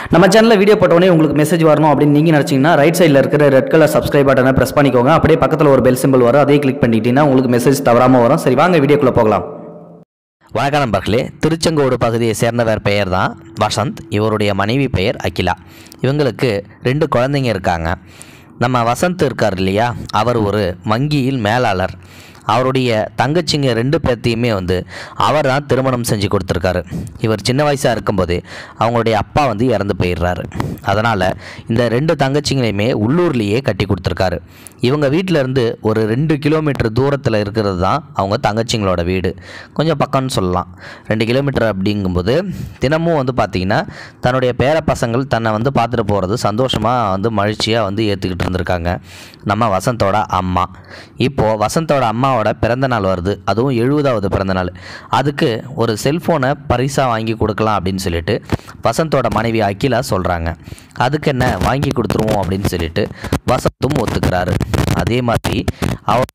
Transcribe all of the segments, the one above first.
நம்ம சேனலில் வீடியோ போட்டோடனே உங்களுக்கு மெசேஜ் வரணும் அப்படின்னு நீங்கள் நினச்சிங்கன்னா ரைட் சைடில் இருக்கிற ரெட் கலர் சப்ஸ்கிரைப் பட்டனை ப்ரெஸ் பண்ணிக்கோங்க அப்படியே பக்கத்தில் ஒரு பெல் சிம்பிள் வரும் அதையும் கிளிக் பண்ணிக்கிட்டீங்கன்னா உங்களுக்கு மெசேஜ் தவறாமல் வரும் சரி வாங்க வீடியோக்குள்ளே போகலாம் வணக்கம் நண்பர்களே திருச்செங்கோடு பகுதியை சேர்ந்தவர் பெயர் தான் வசந்த் இவருடைய மனைவி பெயர் அகிலா இவங்களுக்கு ரெண்டு குழந்தைங்க இருக்காங்க நம்ம வசந்த் இருக்கார் இல்லையா அவர் ஒரு வங்கியில் மேலாளர் அவருடைய தங்கச்சிங்க ரெண்டு பேர்த்தையுமே வந்து அவர் தான் திருமணம் செஞ்சு கொடுத்துருக்காரு இவர் சின்ன வயசாக இருக்கும்போதே அவங்களுடைய அப்பா வந்து இறந்து போயிடுறாரு அதனால் இந்த ரெண்டு தங்கச்சிங்களையுமே உள்ளூர்லேயே கட்டி கொடுத்துருக்காரு இவங்க வீட்டில் இருந்து ஒரு ரெண்டு கிலோமீட்டர் தூரத்தில் இருக்கிறது தான் அவங்க தங்கச்சிங்களோட வீடு கொஞ்சம் பக்கம்னு சொல்லலாம் ரெண்டு கிலோமீட்டர் அப்படிங்கும்போது தினமும் வந்து பார்த்திங்கன்னா தன்னுடைய பேர பசங்கள் தன்னை வந்து பார்த்துட்டு போகிறது சந்தோஷமாக வந்து மகிழ்ச்சியாக வந்து ஏற்றுக்கிட்டு இருந்திருக்காங்க நம்ம வசந்தோட அம்மா இப்போது வசந்தோட அம்மாவோட பிறந்த நாள் வருது அதுவும் எழுபதாவது பிறந்த நாள் அதுக்கு ஒரு செல்ஃபோனை பரிசாக வாங்கி கொடுக்கலாம் அப்படின்னு சொல்லிட்டு வசந்தோட மனைவி அகிலா சொல்கிறாங்க அதுக்கு என்ன வாங்கி கொடுத்துருவோம் அப்படின்னு சொல்லிட்டு வசந்தும் ஒத்துக்கிறாரு அதே மாதிரி அவர்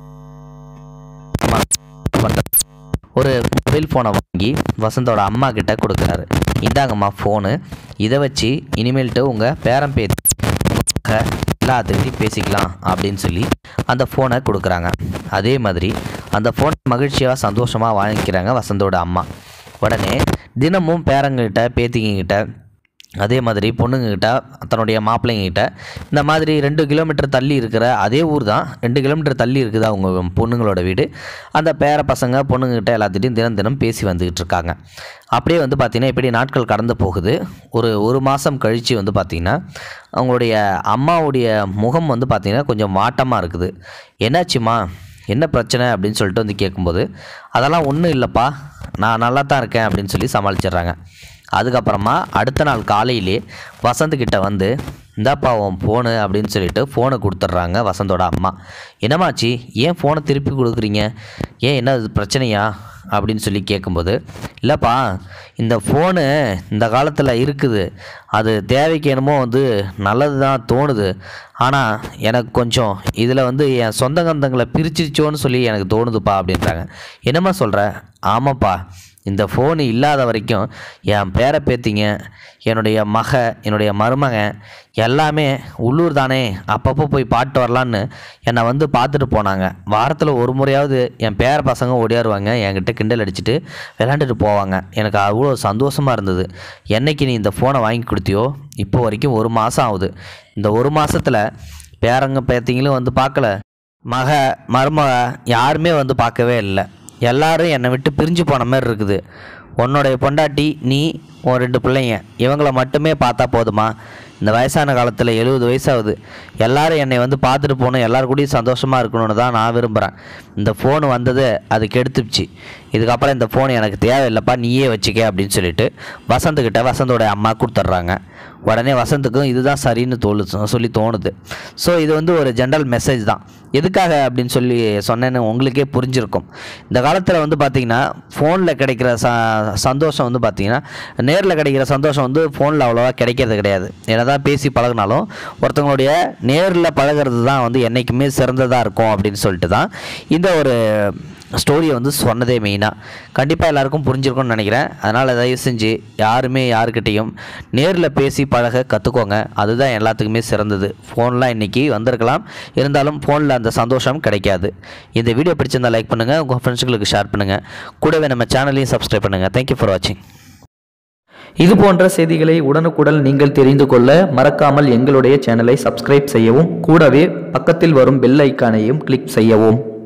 ஒரு மொபைல் ஃபோனை வாங்கி வசந்தோட அம்மா கிட்ட கொடுக்குறாரு இந்தாங்கம்மா ஃபோனு இதை வச்சு இனிமேல்ட்டு உங்கள் பேரம் பேத்தி உங்க எல்லாத்துக்கிட்டையும் பேசிக்கலாம் அப்படின்னு சொல்லி அந்த ஃபோனை கொடுக்குறாங்க அதே மாதிரி அந்த ஃபோன் மகிழ்ச்சியாக சந்தோஷமாக வாங்கிக்கிறாங்க வசந்தோட அம்மா உடனே தினமும் பேரங்கிட்ட பேத்திங்கிட்ட அதே மாதிரி பொண்ணுங்ககிட்ட தன்னுடைய மாப்பிள்ளைங்ககிட்ட இந்த மாதிரி ரெண்டு கிலோமீட்டர் தள்ளி இருக்கிற அதே ஊர் தான் ரெண்டு கிலோமீட்டர் தள்ளி இருக்குது அவங்க பொண்ணுங்களோட வீடு அந்த பேர பசங்க பொண்ணுங்ககிட்ட எல்லாத்திட்டையும் தினம் தினம் பேசி வந்துக்கிட்டு இருக்காங்க அப்படியே வந்து பார்த்திங்கன்னா இப்படி நாட்கள் கடந்து போகுது ஒரு ஒரு மாதம் கழித்து வந்து பார்த்திங்கன்னா அவங்களுடைய அம்மாவுடைய முகம் வந்து பார்த்திங்கன்னா கொஞ்சம் வாட்டமாக இருக்குது என்னாச்சுமா என்ன பிரச்சனை அப்படின்னு சொல்லிட்டு வந்து கேட்கும்போது அதெல்லாம் ஒன்றும் இல்லைப்பா நான் நல்லா தான் இருக்கேன் அப்படின்னு சொல்லி சமாளிச்சிடுறாங்க அதுக்கப்புறமா அடுத்த நாள் காலையிலே வசந்த்கிட்ட வந்து இந்தாப்பா உன் ஃபோனு அப்படின்னு சொல்லிட்டு ஃபோனை கொடுத்துட்றாங்க வசந்தோட அம்மா என்னமாச்சு ஏன் ஃபோனை திருப்பி கொடுக்குறீங்க ஏன் என்ன இது பிரச்சனையா அப்படின்னு சொல்லி கேட்கும்போது இல்லைப்பா இந்த ஃபோனு இந்த காலத்தில் இருக்குது அது தேவைக்கு என்னமோ வந்து நல்லது தான் தோணுது ஆனால் எனக்கு கொஞ்சம் இதில் வந்து என் சொந்த கந்தங்களை பிரிச்சிருச்சோன்னு சொல்லி எனக்கு தோணுதுப்பா அப்படின்றாங்க என்னம்மா சொல்கிற ஆமாப்பா இந்த ஃபோனு இல்லாத வரைக்கும் என் பேர பேத்திங்க என்னுடைய மக என்னுடைய மருமகன் எல்லாமே உள்ளூர் தானே அப்பப்போ போய் பாட்டு வரலான்னு என்னை வந்து பார்த்துட்டு போனாங்க வாரத்தில் ஒரு முறையாவது என் பேர பசங்க ஓடியாருவாங்க என்கிட்ட கிண்டல் அடிச்சுட்டு விளாண்டுட்டு போவாங்க எனக்கு அவ்வளோ சந்தோஷமாக இருந்தது என்னைக்கு நீ இந்த ஃபோனை வாங்கி கொடுத்தியோ இப்போ வரைக்கும் ஒரு மாதம் ஆகுது இந்த ஒரு மாதத்தில் பேரங்க பேத்திங்களும் வந்து பார்க்கல மக மருமக யாருமே வந்து பார்க்கவே இல்லை எல்லாரும் என்னை விட்டு பிரிஞ்சு போன மாதிரி இருக்குது உன்னுடைய பொண்டாட்டி நீ உன் ரெண்டு பிள்ளைங்க இவங்கள மட்டுமே பார்த்தா போதுமா இந்த வயசான காலத்தில் எழுபது வயசாகுது எல்லாரும் என்னை வந்து பார்த்துட்டு போகணும் எல்லாரும் கூடயும் சந்தோஷமாக இருக்கணும்னு தான் நான் விரும்புகிறேன் இந்த ஃபோன் வந்தது அது கெடுத்துச்சு இதுக்கப்புறம் இந்த ஃபோன் எனக்கு தேவையில்லைப்பா நீயே வச்சுக்க அப்படின்னு சொல்லிட்டு வசந்துக்கிட்ட வசந்தோட அம்மா கொடுத்துட்றாங்க உடனே வசந்துக்கும் இதுதான் சரின்னு தோணு சொல்லி தோணுது ஸோ இது வந்து ஒரு ஜென்ரல் மெசேஜ் தான் எதுக்காக அப்படின்னு சொல்லி சொன்னேன்னு உங்களுக்கே புரிஞ்சிருக்கும் இந்த காலத்தில் வந்து பார்த்திங்கன்னா ஃபோனில் கிடைக்கிற ச சந்தோஷம் வந்து பார்த்திங்கன்னா நேரில் கிடைக்கிற சந்தோஷம் வந்து ஃபோனில் அவ்வளோவா கிடைக்கிறது கிடையாது என்னதான் பேசி பழகினாலும் ஒருத்தவங்களுடைய நேரில் பழகிறது தான் வந்து என்றைக்குமே சிறந்ததாக இருக்கும் அப்படின்னு சொல்லிட்டு தான் இந்த ஒரு ஸ்டோரியை வந்து சொன்னதே மெயினாக கண்டிப்பாக எல்லாருக்கும் புரிஞ்சிருக்கும்னு நினைக்கிறேன் அதனால் தயவு செஞ்சு யாருமே யாருக்கிட்டேயும் நேரில் பேசி பழக கற்றுக்கோங்க அதுதான் எல்லாத்துக்குமே சிறந்தது ஃபோன்லாம் இன்றைக்கி வந்திருக்கலாம் இருந்தாலும் ஃபோனில் அந்த சந்தோஷம் கிடைக்காது இந்த வீடியோ பிடிச்சிருந்தா லைக் பண்ணுங்கள் உங்கள் ஃப்ரெண்ட்ஸுங்களுக்கு ஷேர் பண்ணுங்கள் கூடவே நம்ம சேனலையும் சப்ஸ்கிரைப் பண்ணுங்கள் தேங்க்யூ ஃபார் வாட்சிங் இது போன்ற செய்திகளை உடனுக்குடன் நீங்கள் தெரிந்து கொள்ள மறக்காமல் எங்களுடைய சேனலை சப்ஸ்கிரைப் செய்யவும் கூடவே பக்கத்தில் வரும் பெல் ஐக்கானையும் கிளிக் செய்யவும்